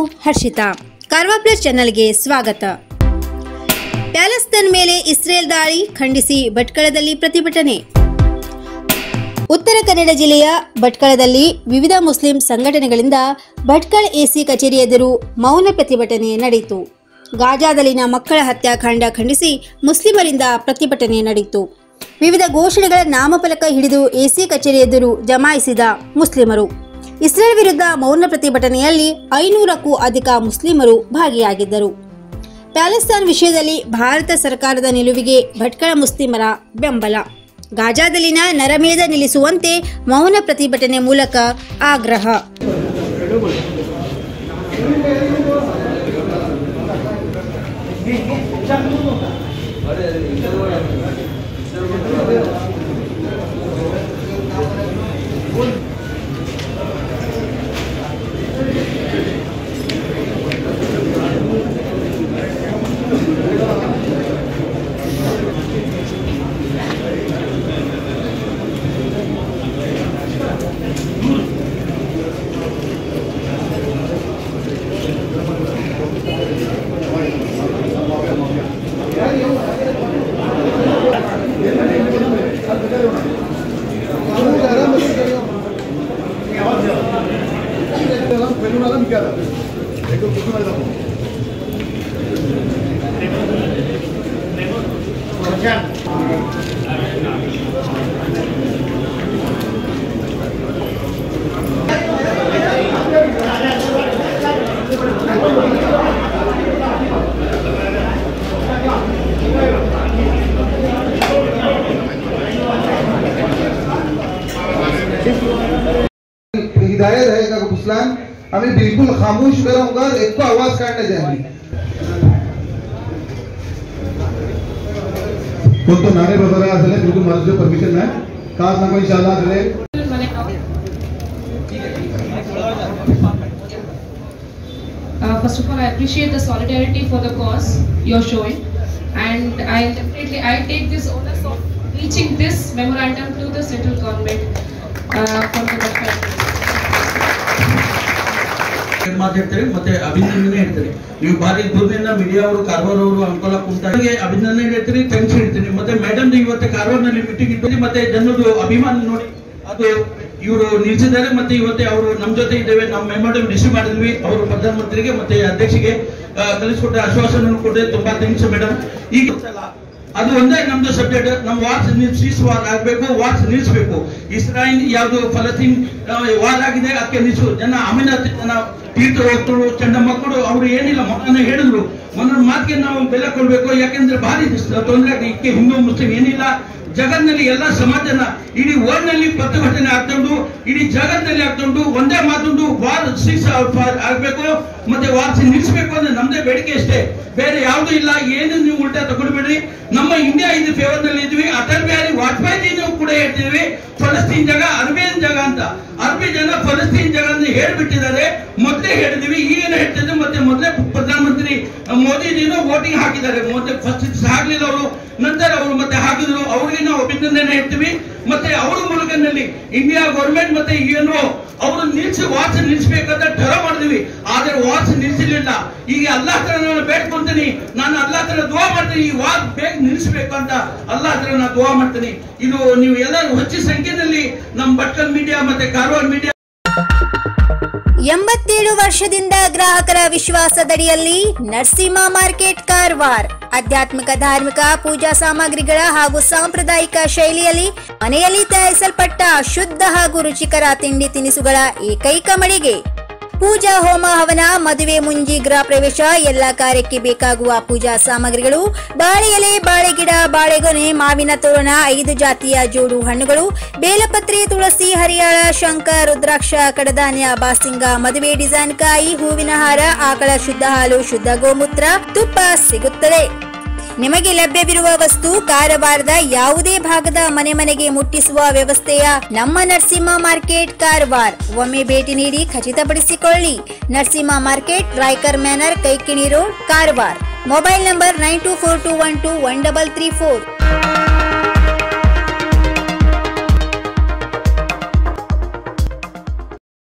Harshita ಕಾರ್ವಾ plus ಚಾನಲ್ಗೆ ಸ್ವಾಗತ Palestine ಮೇಲೆ ಇಸ್ರೇಲ್ ದಾಳಿ ಖಂಡಿಸಿ ಭಟ್ಕಳದಲ್ಲಿ ಪ್ರತಿಭಟನೆ ಉತ್ತರ ಕನ್ನಡ ಜಿಲ್ಲೆಯ ಭಟ್ಕಳದಲ್ಲಿ ವಿವಿಧ ಮುಸ್ಲಿಂ ಸಂಘಟನೆಗಳಿಂದ ಭಟ್ಕಳ ಎಸಿ ಕಚೇರಿ ಎದುರು ಮೌನ ಪ್ರತಿಭಟನೆ ನಡೆಯಿತು ಗಾಜಾದಲ್ಲಿನ ಮಕ್ಕಳ ಹತ್ಯಾಕಾಂಡ ಖಂಡಿಸಿ ಮುಸ್ಲಿಮರಿಂದ ಪ್ರತಿಭಟನೆ ನಡೆಯಿತು ವಿವಿಧ ಘೋಷಣೆಗಳ ನಾಮಫಲಕ ಹಿಡಿದು ಎಸಿ ಕಚೇರಿ ಎದುರು ಜಮಾಯಿಸಿದ ಮುಸ್ಲಿಮರು ಇಸ್ರೇಲ್ ವಿರುದ್ಧ ಮೌನ ಪ್ರತಿಭಟನೆಯಲ್ಲಿ ಐನೂರಕ್ಕೂ ಅಧಿಕ ಮುಸ್ಲಿಮರು ಭಾಗಿಯಾಗಿದ್ದರು ಪ್ಯಾಲೆಸ್ತಾನ್ ವಿಷಯದಲ್ಲಿ ಭಾರತ ಸರ್ಕಾರದ ನಿಲುವಿಗೆ ಭಟ್ಕಳ ಮುಸ್ಲಿಮರ ಬೆಂಬಲ ಗಾಜಾದಲ್ಲಿನ ನರಮೇಧ ನಿಲ್ಲಿಸುವಂತೆ ಮೌನ ಪ್ರತಿಭಟನೆ ಮೂಲಕ ಆಗ್ರಹ हिदायत रहेगा का फुसलान हमें बिल्कुल खामोश कराऊंगा एक को आवाज काटने जाएंगे कोणतं नाणे वगैरे असले बिलकुल माझं परमिशन नाही खास नको इंशाल्लाह असले Uh, first of all, I appreciate the solidarity for the cause you're showing, and I definitely I take this onus of reaching this memorandum to the central government uh, from the Bhatkal. ಏನ್ ಮಾತಾಡ್ತಾರೆ ಮತ್ತೆ ಅಭಿನಂದನೆ ಹೇಳ್ತಾರೆ ನೀವು ಬಾರಿ ದೂರದಿಂದ media ಅವರು ಕಾರವಾರ ಅವರು ಅನುಕೂಲ ಕುಂತಾಗೆ ಅಭಿನಂದನೆ ಹೇಳ್ತೀರಿ ಥ್ಯಾಂಕ್ಸ್ ಹೇಳ್ತೀನಿ ಮತ್ತೆ ಮೇಡಮ್ ಇವತ್ತು ಕಾರವಾರನಲ್ಲಿ ಮೀಟಿಂಗ್ ಇಟ್ಟು ಮತ್ತೆ ಜನರು ಅಭಿಮಾನ ನೋಡಿ ಅದು ಇವರು ನಿಲ್ಸಿದ್ದಾರೆ ಮತ್ತೆ ಇವತ್ತೇ ಅವರು ನಮ್ಮ ಜೊತೆ ಇದ್ದೇವೆ ನಾವು ಮೆಮೊರಂ ರಿಸೀವ್ ಮಾಡಿದ್ವಿ ಅವರು ಪ್ರಧಾನಮಂತ್ರಿಗೆ ಮತ್ತೆ ಅಧ್ಯಕ್ಷಿಗೆ ಆ, ಕಳಿಸ್ಕೊಟ್ಟ ಆಶ್ವಾಸನೆ ಕೊಟ್ಟರೆ ತುಂಬಾ ಥ್ಯಾಂಕ್ಸ್ ಮೇಡಮ್ ಈಗ ಅದು ಒಂದೇ ನಮ್ದು ಸಬ್ಜೆಕ್ಟ್ ನಮ್ ವಾರ್ಸ್ ನಿಲ್ಸಿಸ್ ವಾರ್ ಆಗ್ಬೇಕು ವಾರ್ಸ್ ನಿಲ್ಸ್ಬೇಕು ಇಸ್ರಾಯಿಲ್ ಯಾವ್ದು ಫಲಸ್ತೀನ್ ಆ, ವಾರ್ ಆಗಿದೆ ಅದಕ್ಕೆ ನಿಲ್ಸು ಜನ ಅಮಿನಾಥ್ ಜನ ತೀರ್ಥ ಹೋಗ್ತರು ಚಂಡ ಮಕ್ಕಳು ಅವ್ರು ಏನಿಲ್ಲ ಮೊನ್ನೆ ಹೇಳಿದ್ರು ಮೊನ್ನ ಮಾತಿಗೆ ನಾವು ಬೆಲೆ ಕೊಡ್ಬೇಕು ಯಾಕೆಂದ್ರೆ ಭಾರಿ ತೊಂದರೆ ಆಗಿದೆ ಇದಕ್ಕೆ ಹಿಂದೂ ಮುಸ್ಲಿಂ ಏನಿಲ್ಲ ಜಗತ್ನಲ್ಲಿ ಎಲ್ಲ ಸಮಾಜನ ಇಡೀ ವರ್ಲ್ಡ್ ನಲ್ಲಿ ಪ್ರತಿಭಟನೆ ಆಗ್ತುಂಟು ಇಡೀ ಜಗತ್ತಿನಲ್ಲಿ ಆಗ್ತುಂಟು ಒಂದೇ ಮಾತುಂಟು ವಾರ್ ಸೀಸ್ ಆಗ್ಬೇಕು ಮತ್ತೆ ವಾರ್ ನಿಲ್ಲಿಸಬೇಕು ಅಂದ್ರೆ ನಮ್ದೇ ಬೇಡಿಕೆ ಅಷ್ಟೇ ಬೇರೆ ಯಾವ್ದು ಇಲ್ಲ ಏನು ನೀವು ಉಲ್ಟಾ ತಗೊಂಡ್ಬಿಡ್ರಿ ನಮ್ಮ ಇಂಡಿಯಾ ಇದು ಫೇವರ್ ನಲ್ಲಿ ಇದ್ವಿ ಅಟಲ್ ಬಿಹಾರಿ ವಾಜಪೇಯಿ ನಾವು ಕೂಡ ಹೇಳ್ತಿದ್ವಿ ಫಲಸ್ತೀನ್ ಜಾಗ ಅರ್ಬೇನ್ ಜಾಗ ಅಂತ ಅರ್ಬಿ ಜನ ಫಲಸ್ತೀನ್ ಜಾಗ ಅಂತ ಹೇಳ್ಬಿಟ್ಟಿದ್ದಾರೆ ಮೊದಲೇ ಹೇಳಿದ್ವಿ ಈಗೇನು ಹೇಳ್ತಿದ್ವಿ ಮತ್ತೆ ಮೊದಲೇ ಪ್ರಧಾನಮಂತ್ರಿ ಮೋದಿಜಿನೂ ವೋಟಿಂಗ್ ಹಾಕಿದ್ದಾರೆ ಮೊದಲೇ ಫಸ್ಟ್ ಆಗ್ಲಿಲ್ಲ ಅವರು ನಂತರ ಅವರು ಮತ್ತೆ ಹಾಕಿದ್ರು ಅವ್ರಿಗೆ ನಾವು ಅಭಿನಂದನೆ ಹೇಳ್ತೀವಿ ಮತ್ತೆ ಅವರ ಮೂಲಕನಲ್ಲಿ ಇಂಡಿಯಾ ಗೌರ್ಮೆಂಟ್ ಮತ್ತೆ ಏನು ಅವರು ನಿಲ್ಸಿ ವಾಚ್ ನಿಲ್ಸ್ಬೇಕಂತ ಠರ ಮಾಡಿದ್ವಿ ಆದ್ರೆ ವಾಚ್ ನಿಲ್ಸಲಿಲ್ಲ ಈಗ ಅಲ್ಲಾ ಹತ್ರ ನಾನು ಬೇಡ್ಕೊಂತೀನಿ ನಾನು ಅಲ್ಲಾ ಹತ್ರ ದುವಾ ಮಾಡ್ತೀನಿ ಈ ವಾಚ್ ಬೇಗ ನಿಲ್ಸ್ಬೇಕು ಅಂತ ಅಲ್ಲಾ ಹತ್ರ ನಾನು ದುವಾ ಮಾಡ್ತೀನಿ ಇದು ನೀವು ಎಲ್ಲರೂ ಹೆಚ್ಚು ಸಂಖ್ಯೆಯಲ್ಲಿ ನಮ್ಮ ಭಟ್ಕಲ್ ಮೀಡಿಯಾ ಮತ್ತೆ ಕಾರವಾರ ಮೀಡಿಯಾ ಎಂಬತ್ತೇಳು ವರ್ಷದಿಂದ ಗ್ರಾಹಕರ ವಿಶ್ವಾಸದಡಿಯಲ್ಲಿ ನರಸಿಂಹ ಮಾರ್ಕೆಟ್ ಕಾರವಾರ್ ಆಧ್ಯಾತ್ಮಿಕ ಧಾರ್ಮಿಕ ಪೂಜಾ ಸಾಮಗ್ರಿಗಳ ಹಾಗೂ ಸಾಂಪ್ರದಾಯಿಕ ಶೈಲಿಯಲ್ಲಿ ಮನೆಯಲ್ಲಿ ತಯಾರಿಸಲ್ಪಟ್ಟ ಶುದ್ಧ ಹಾಗೂ ರುಚಿಕರ ತಿಂಡಿ ತಿನಿಸುಗಳ ಏಕೈಕ ಮಳಿಗೆ ಪೂಜಾ ಹೋಮ ಹವನ ಮದುವೆ ಮುಂಜಿ ಗೃಹ ಪ್ರವೇಶ ಎಲ್ಲ ಕಾರ್ಯಕ್ಕೆ ಬೇಕಾಗುವ ಪೂಜಾ ಸಾಮಗ್ರಿಗಳು ಬಾಳೆ ಎಲೆ ಬಾಳೆಗಿಡ ಬಾಳೆಗೊನೆ ಮಾವಿನ ತೋರಣ ಐದು ಜಾತಿಯ ಜೋಡು ಹಣ್ಣುಗಳು ಬೇಲಪತ್ರೆ ತುಳಸಿ ಹರಿಯಾಳ ಶಂಕ ರುದ್ರಾಕ್ಷ ಕಡಧಾನ್ಯ ಬಾಸಿಂಗ ಮದುವೆ ಡಿಸೈನ್ ಕಾಯಿ ಹೂವಿನ ಹಾರ ಆಕಳ ಶುದ್ಧ ಹಾಲು ಶುದ್ಧ ಗೋಮೂತ್ರ ತುಪ್ಪ ಸಿಗುತ್ತದೆ ನಿಮಗೆ ಲಭ್ಯವಿರುವ ವಸ್ತು ಕಾರವಾರದ ಯಾವುದೇ ಭಾಗದ ಮನೆ ಮನೆಗೆ ಮುಟ್ಟಿಸುವ ವ್ಯವಸ್ಥೆಯ ನಮ್ಮ ನರಸಿಂಹ ಮಾರ್ಕೆಟ್ ಕಾರವಾರ್ ಒಮ್ಮೆ ಭೇಟಿ ನೀಡಿ ಖಚಿತಪಡಿಸಿಕೊಳ್ಳಿ Narasimha market Raikar manor Kaikini road Karwar mobile number nine two four two one two one double three four